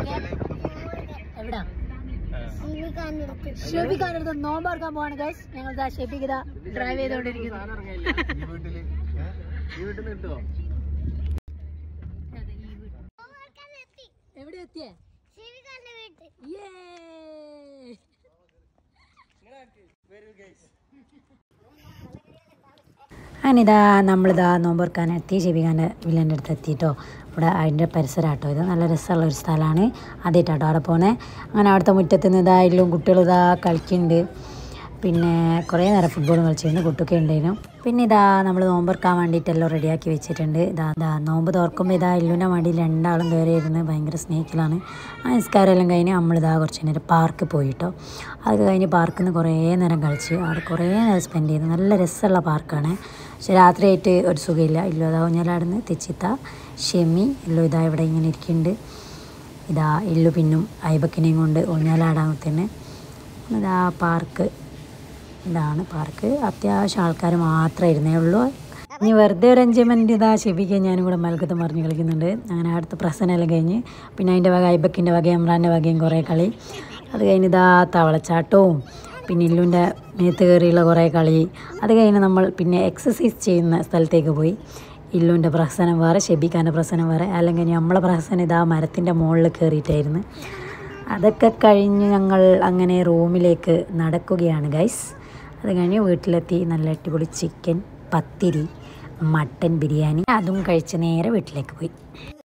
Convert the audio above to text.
എവിടാ ഷെബിഖാൻ്റെ അടുത്ത് നോമ്പറക്കാൻ പോവാണ് ഗൈസ് ഞങ്ങൾ ഇതാ ഷെബിക്ക് ഇതാ ഡ്രൈവ് ചെയ്തോണ്ടിരിക്കുന്നു എവിടെ എത്തിയേ Yay! അങ്ങനെ ഇതാ നമ്മളിതാ നോമ്പൊറുക്കാൻ എത്തി ഷെബിഖാൻ്റെ വില്ലൻ്റെ അടുത്ത് എത്തിയിട്ടോ ഇവിടെ അതിൻ്റെ പരിസരമാട്ടോ ഇത് നല്ല രസമുള്ള ഒരു സ്ഥലമാണ് ആദ്യമായിട്ടാട്ടോ അവിടെ പോണേ അങ്ങനെ അവിടുത്തെ മുറ്റത്ത് നിന്ന് ഇതാ എല്ലാം കുട്ടികൾ ഇതാ കളിക്കുന്നുണ്ട് പിന്നെ കുറേ നേരം ഫുട്ബോൾ കളിച്ചിരുന്നു കുട്ടിയൊക്കെ ഉണ്ടായിരുന്നു പിന്നെ ഇതാ നമ്മൾ നോമ്പെറുക്കാൻ വേണ്ടിയിട്ട് എല്ലാം റെഡിയാക്കി വെച്ചിട്ടുണ്ട് ഇതാ ഇതാ നോമ്പ് തുറക്കുമ്പോൾ ഇതാ എല്ലുവിൻ്റെ മടിയിൽ രണ്ടാളും കയറി ഇരുന്ന് ഭയങ്കര സ്നേഹിക്കലാണ് ആ നിസ്കാരം എല്ലാം കഴിഞ്ഞ് നമ്മളിതാ കുറച്ച് നേരം പാർക്ക് പോയിട്ടോ അത് കഴിഞ്ഞ് പാർക്കിൽ നിന്ന് കുറേ നേരം കളിച്ച് അവിടെ കുറേ നേരം സ്പെൻഡ് ചെയ്തു നല്ല രസമുള്ള പാർക്കാണ് പക്ഷെ രാത്രിയായിട്ട് ഒരു സുഖമില്ല ഇല്ലോ അതാ ഊഞ്ഞാലാടുന്ന് തെച്ചിത്ത ഷെമി എല്ലോ ഇതാ ഇവിടെ ഇങ്ങനെ ഇരിക്കുന്നുണ്ട് ഇതാ എല്ലു പിന്നും ഐബക്കിനെയും കൊണ്ട് ഊഞ്ഞാലാടാൻ തന്നെ ഇതാ പാർക്ക് ഇതാണ് പാർക്ക് അത്യാവശ്യം ആൾക്കാർ മാത്രമേ ഇരുന്നേ ഉള്ളൂ ഇനി വെറുതെ ഒരു എൻജോയ്മെൻറ്റ് ഇതാ ഷെബിക്ക് ഞാനും കൂടെ മൽക്കത്ത് മറിഞ്ഞ് കളിക്കുന്നുണ്ട് അങ്ങനെ അടുത്ത പ്രസനെല്ലാം കഴിഞ്ഞ് പിന്നെ അതിൻ്റെ വക ഐബക്കിൻ്റെ വകയും അമ്രാൻ്റെ വകയും കുറേ കളി അത് കഴിഞ്ഞ് ഇതാ തവളച്ചാട്ടവും പിന്നെ ഇല്ലുവിൻ്റെ മേത്ത് കയറിയുള്ള കുറേ കളി അത് കഴിഞ്ഞ് നമ്മൾ പിന്നെ എക്സസൈസ് ചെയ്യുന്ന സ്ഥലത്തേക്ക് പോയി ഇല്ലുവിൻ്റെ പ്രസനം വേറെ ഷെബിക്കാൻ്റെ പ്രസനം വേറെ അല്ലെങ്കിൽ നമ്മളെ പ്രസനം ഇതാ മരത്തിൻ്റെ മുകളിൽ കയറിയിട്ടായിരുന്നു അതൊക്കെ കഴിഞ്ഞ് ഞങ്ങൾ അങ്ങനെ റൂമിലേക്ക് നടക്കുകയാണ് ഗൈസ് അത് കഴിഞ്ഞ് വീട്ടിലെത്തി നല്ല അടിപൊളി ചിക്കൻ പത്തിരി മട്ടൻ ബിരിയാണി അതും കഴിച്ച് നേരെ വീട്ടിലേക്ക് പോയി